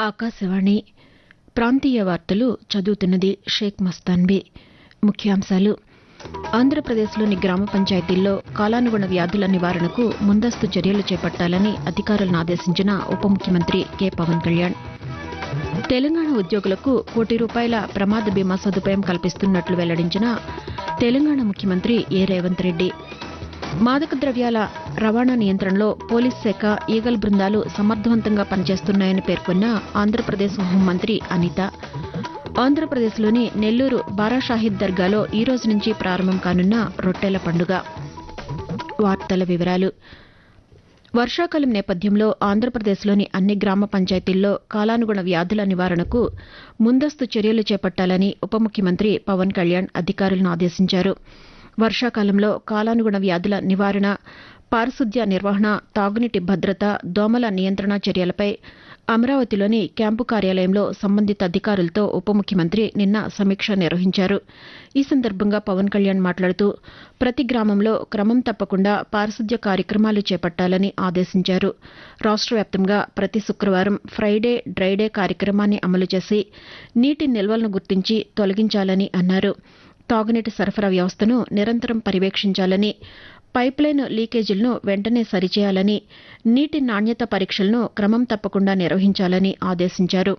ఆకాశవాణి ప్రాంతీయ వార్తలు చదువుతున్నది షేక్ మస్తాన్బీ ముఖ్యాంశాలు ఆంధ్రప్రదేశ్లోని గ్రామ పంచాయతీల్లో కాలానుగుణ వ్యాధుల నివారణకు ముందస్తు చర్యలు చేపట్టాలని అధికారులను ఆదేశించిన ఉప ముఖ్యమంత్రి కె పవన్ కళ్యాణ్ తెలంగాణ ఉద్యోగులకు కోటి రూపాయల ప్రమాద బీమా సదుపాయం కల్పిస్తున్నట్లు వెల్లడించిన తెలంగాణ ముఖ్యమంత్రి ఏ రేవంత్ రెడ్డి మాదక ద్రవ్యాల రవాణా నియంత్రణలో పోలీస్ శాఖ ఈగల్ బృందాలు సమర్థవంతంగా పనిచేస్తున్నాయని పేర్కొన్న ఆంధ్రప్రదేశ్ హోంమంత్రి అనిత ఆంధ్రప్రదేశ్లోని నెల్లూరు బారాషాహిద్ దర్గాలో ఈ రోజు నుంచి ప్రారంభం కానున్న రొట్టెల పండుగ వార్తల వివరాలు వర్షాకాలం నేపథ్యంలో ఆంధ్రప్రదేశ్లోని అన్ని గ్రామ పంచాయతీల్లో కాలానుగుణ వ్యాధుల నివారణకు ముందస్తు చర్యలు చేపట్టాలని ఉప ముఖ్యమంత్రి పవన్ కళ్యాణ్ అధికారులను ఆదేశించారు వర్షాకాలంలో కాలానుగుణ వ్యాధుల నివారణ పారిశుద్ధ్య నిర్వహణ తాగునీటి భద్రత దోమల నియంత్రణ చర్యలపై అమరావతిలోని క్యాంపు కార్యాలయంలో సంబంధిత అధికారులతో ఉప ముఖ్యమంత్రి నిన్న సమీక్ష నిర్వహించారు ఈ సందర్భంగా పవన్ కళ్యాణ్ మాట్లాడుతూ ప్రతి గ్రామంలో క్రమం తప్పకుండా పారిశుద్ధ్య కార్యక్రమాలు చేపట్టాలని ఆదేశించారు రాష్ట వ్యాప్తంగా ప్రతి శుక్రవారం ఫ్రైడే డ్రైడే కార్యక్రమాన్ని అమలు చేసి నీటి నిల్వలను గుర్తించి తొలగించాలని అన్నారు తాగునీటి సరఫరా వ్యవస్థను నిరంతరం పర్యవేక్షించాలని పైప్లైన్ లీకేజీలను వెంటనే సరిచేయాలని నీటి నాణ్యత పరీక్షలను క్రమం తప్పకుండా నిర్వహించాలని ఆదేశించారు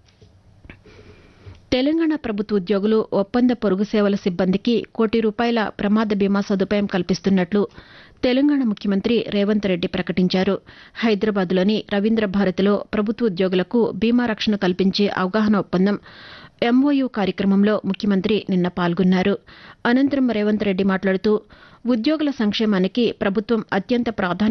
తెలంగాణ ప్రభుత్వ ఉద్యోగులు ఒప్పంద పొరుగు సేవల సిబ్బందికి కోటి రూపాయల ప్రమాద బీమా సదుపాయం కల్పిస్తున్నట్లు తెలంగాణ ముఖ్యమంత్రి రేవంత్ రెడ్డి ప్రకటించారు హైదరాబాద్లోని రవీంద్ర భారతిలో ప్రభుత్వ ఉద్యోగులకు బీమా రక్షణ కల్పించే అవగాహన ఒప్పందం ఎంఓయూ కార్యక్రమంలో ముఖ్యమంత్రి నిన్న పాల్గొన్నారు అనంతరం రేవంత్ రెడ్డి మాట్లాడుతూ ఉద్యోగుల సంక్షేమానికి ప్రభుత్వం అత్యంత ప్రాధాన్యత